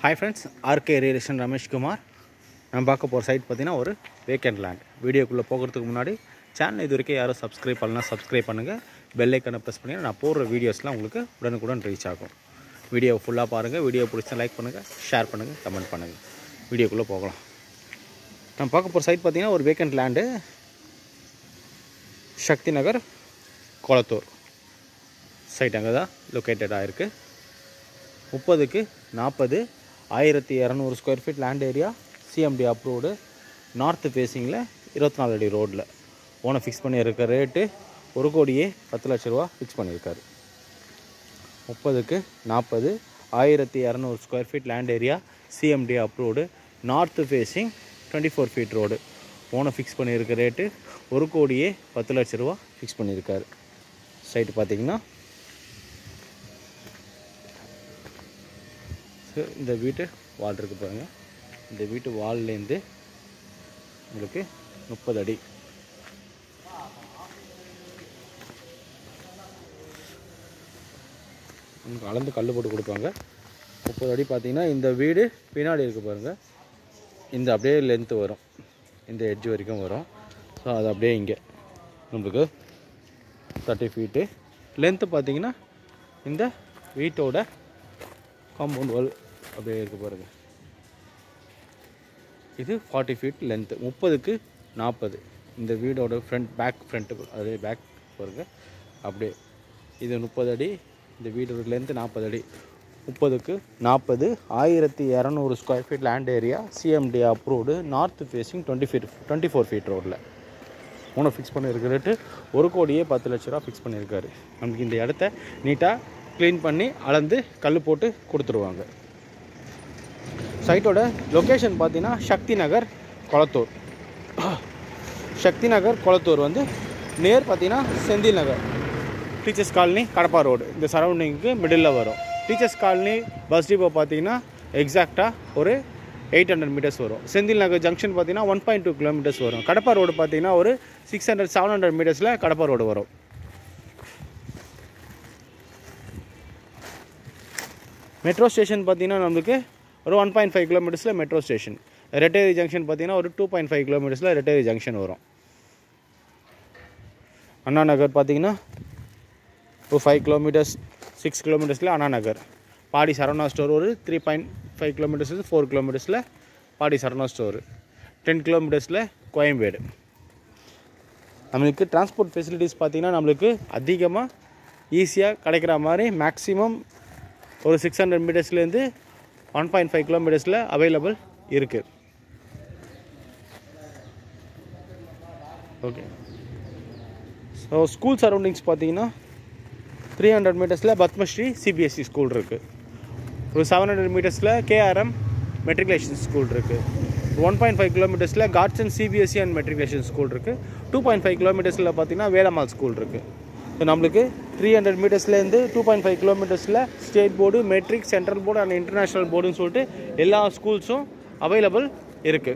hi friends R K ரியலேஷன் ரமேஷ்குமார் நான் பார்க்க போகிற சைட் பார்த்தீங்கன்னா ஒரு வேக்கண்ட் லேண்ட் வீடியோக்குள்ளே போகிறதுக்கு முன்னாடி சேனல் இது வரைக்கும் யாரும் சப்ஸ்கிரைப் பண்ணலாம் சப்ஸ்கிரைப் பண்ணுங்கள் பெல் ஐக்கனை ப்ரெஸ் பண்ணி நான் போடுற வீடியோஸ்லாம் உங்களுக்கு உடனுக்குடன் ரீச் ஆகும் வீடியோ ஃபுல்லாக பாருங்கள் வீடியோ பிடிச்சா லைக் பண்ணுங்கள் ஷேர் பண்ணுங்கள் கமெண்ட் பண்ணுங்கள் வீடியோக்குள்ளே போகலாம் நான் பார்க்க போகிற சைட் பார்த்தீங்கன்னா ஒரு vacant land Sakthi Nagar Kolathur side அங்கே தான் லொக்கேட்டட் ஆகிருக்கு முப்பதுக்கு நாற்பது ஆயிரத்தி இரநூறு square feet land area C M D approved north ஃபேஸிங்கில் இருபத்தி நாலு அடி ரோட்டில் ஓனை ஃபிக்ஸ் பண்ணியிருக்க ரேட்டு ஒரு கோடியே பத்து லட்ச ரூபா ஃபிக்ஸ் பண்ணியிருக்காரு முப்பதுக்கு நாற்பது ஆயிரத்தி இரநூறு square feet land area C M D approved north facing twenty four feet road ஓனை ஃபிக்ஸ் பண்ணியிருக்க ரேட்டு ஒரு கோடியே பத்து லட்ச ரூபா ஃபிக்ஸ் பண்ணியிருக்காரு சைட்டு பார்த்தீங்கன்னா ஸோ இந்த வீட்டு வால் இருக்கு பாருங்க இந்த வீட்டு வால்லேருந்து உங்களுக்கு முப்பது அடி உங்களுக்கு அளந்து கல் போட்டு கொடுப்பாங்க முப்பது அடி பார்த்தீங்கன்னா இந்த வீடு பின்னாடி இருக்குது பாருங்கள் இந்த அப்படியே லென்த்து வரும் இந்த எட்ஜ் வரைக்கும் வரும் ஸோ அது அப்படியே இங்கே நம்மளுக்கு தேர்ட்டி ஃபீட்டு லென்த்து பார்த்தீங்கன்னா இந்த வீட்டோட காம்பவுண்ட் வால் அப்படியே இருக்கு பாருங்க இது ஃபார்ட்டி ஃபீட் லென்த்து முப்பதுக்கு நாற்பது இந்த வீடோட ஃப்ரண்ட் பேக் ஃப்ரண்ட்டு அதே பேக் பாருங்க அப்படியே இது முப்பது அடி இந்த வீடோட லென்த்து நாற்பது அடி முப்பதுக்கு நாற்பது ஆயிரத்தி இரநூறு square feet land area C M D approved north facing twenty feet twenty four feet ரோட்டில் மூணு ஃபிக்ஸ் பண்ணியிருக்க ரேட்டு ஒரு கோடியே பத்து லட்ச ரூபா ஃபிக்ஸ் பண்ணியிருக்காரு நமக்கு இந்த இடத்த நீட்டாக க்ளீன் பண்ணி அளந்து கல் போட்டு கொடுத்துருவாங்க சைட்டோட லொக்கேஷன் பார்த்தீங்கன்னா சக்தி நகர் கொளத்தூர் சக்தி நகர் கொளத்தூர் வந்து நேர் பார்த்தீங்கன்னா Senthil Nagar teachers colony Kadapa road இந்த சரௌண்டிங்க்கு மிடில் வரும் டீச்சர்ஸ் காலனி பஸ் டிப்போ பார்த்தீங்கன்னா எக்ஸாக்டாக ஒரு எயிட் ஹண்ட்ரட் மீட்டர்ஸ் வரும் செந்தில் நகர் ஜங்ஷன் பார்த்தீங்கன்னா ஒன் பாயிண்ட் டூ கிலோமீட்டர்ஸ் வரும் கடப்பா ரோடு பார்த்தீங்கன்னா ஒரு சிக்ஸ் ஹண்ட்ரட் செவன் ஹண்ட்ரட் மீட்டர்ஸில் கடப்பா ரோடு வரும் மெட்ரோ ஸ்டேஷன் பார்த்தீங்கன்னா நம்மளுக்கு ஒரு ஒன் பாயிண்ட் ஃபைவ் கிலோமீட்டர்ஸில் மெட்ரோ ஸ்டேஷன் ரெட்டேரி ஜங்ஷன் பார்த்தீங்கன்னா ஒரு டூ பாயிண்ட் ஃபைவ் கிலோமீட்டர்ஸில் ரெட்டேரி ஜங்ஷன் வரும் அண்ணா நகர் பார்த்தீங்கன்னா ஒரு ஃபைவ் கிலோமீட்டர்ஸ் சிக்ஸ் கிலோமீட்டர்ஸில் அண்ணா நகர் பாடி சரவணா ஸ்டோர் ஒரு three point five kilometres four கிலோமீட்டர்ஸில் பாடி சரவணா ஸ்டோர் டென் கிலோமீட்டர்ஸில் கோயம்பேடு நம்மளுக்கு டிரான்ஸ்போர்ட் ஃபெசிலிட்டிஸ் பார்த்திங்கன்னா நம்மளுக்கு அதிகமாக ஈஸியாக கிடைக்கிற மாதிரி மேக்ஸிமம் ஒரு சிக்ஸ் ஹண்ட்ரட் மீட்டர்ஸ்லேருந்து ஒன் பாயிண்ட் ஃபைவ் கிலோமீட்டர்ஸில் அவைலபிள் இருக்குது ஓகே ஸோ ஸ்கூல் சரௌண்டிங்ஸ் பார்த்தீங்கன்னா த்ரீ ஹண்ட்ரட் மீட்டர்ஸில் பத்மஸ்ரீ சிபிஎஸ்சி ஸ்கூல் இருக்குது ஒரு செவன் ஹண்ட்ரட் மீட்டர்ஸில் கேஆர்எம் மெட்ரிகுலேஷன் ஸ்கூல் இருக்குது ஒன் பாயிண்ட் ஃபைவ் கிலோமீட்டர்ஸில் Godson CBSE and matriculation school இருக்குது டூ பாயிண்ட் ஃபைவ் கிலோமீட்டர்ஸில் பார்த்தீங்கன்னா வேலம்மாள் ஸ்கூல் இருக்குது ஸோ நம்மளுக்கு த்ரீ ஹண்ட்ரட் மீட்டர்ஸ்லேருந்து டூ பாயிண்ட் ஃபைவ் கிலோமீட்டர்ஸில் state board matric central board and international போர்டுன்னு சொல்லிட்டு எல்லா ஸ்கூல்ஸும் அவைலபிள் இருக்குது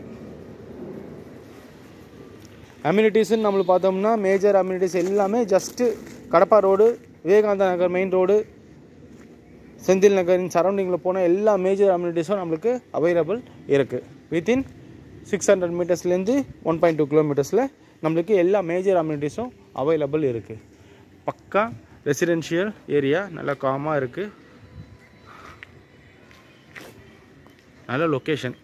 அம்யூனிட்டிஸ்ன்னு நம்மளுக்கு பார்த்தோம்னா மேஜர் அம்யூனிட்டிஸ் எல்லாமே just Kadapa road Vivekananda Nagar main road Senthil நகரின் சரௌண்டிங்கில் போன எல்லா மேஜர் அம்யூனிட்டிஸும் நம்மளுக்கு அவைலபிள் இருக்குது வித்தின் சிக்ஸ் ஹண்ட்ரட் மீட்டர்ஸ்லேருந்து ஒன் பாயிண்ட் டூ கிலோமீட்டர்ஸில் நம்மளுக்கு எல்லா மேஜர் அம்யூனிட்டிஸும் அவைலபிள் இருக்குது பக்கா ரெசிடென்ஷியல் ஏரியா நல்லா காமாக இருக்குது நல்ல லொக்கேஷன்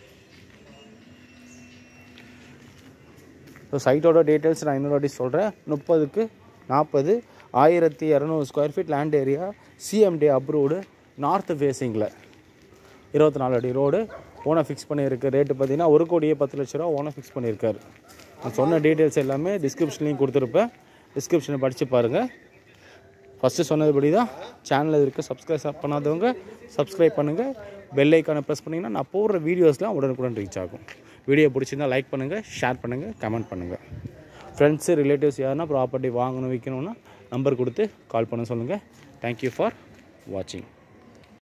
ஸோ சைட்டோட டீட்டெயில்ஸ் நான் இன்னொரு வாட்டி சொல்கிறேன் முப்பதுக்கு நாற்பது ஆயிரத்தி இரநூறு square feet land area C M D approved north ஃபேஸிங்கில் இருபத்தி நாலு அடி ரோடு ஓனை ஃபிக்ஸ் பண்ணியிருக்க ரேட்டு பார்த்தீங்கன்னா ஒரு கோடியே பத்து லட்ச ரூபா ஓனை ஃபிக்ஸ் பண்ணியிருக்காரு நான் சொன்ன டீட்டெயில்ஸ் எல்லாமே டிஸ்கிரிப்ஷன்லையும் கொடுத்துருப்பேன் டிஸ்கிரிப்ஷனை படித்து பாருங்கள் ஃபஸ்ட்டு சொன்னதுபடி தான் சேனலில் இருக்க சப்ஸ்கிரைப் பண்ணாதவங்க சப்ஸ்கிரைப் பண்ணுங்கள் பெல் ஐக்கானை ப்ரெஸ் பண்ணிங்கன்னா நான் போடுற வீடியோஸ்லாம் உடனுக்குடன் ரீச் ஆகும் வீடியோ பிடிச்சிருந்தா லைக் பண்ணுங்கள் ஷேர் பண்ணுங்கள் கமெண்ட் பண்ணுங்கள் ஃப்ரெண்ட்ஸு ரிலேட்டிவ்ஸ் யாருன்னா ப்ராப்பர்ட்டி வாங்கணும் விற்கணுன்னா நம்பர் கொடுத்து கால் பண்ண சொல்லுங்கள் தேங்க்யூ ஃபார் வாட்சிங்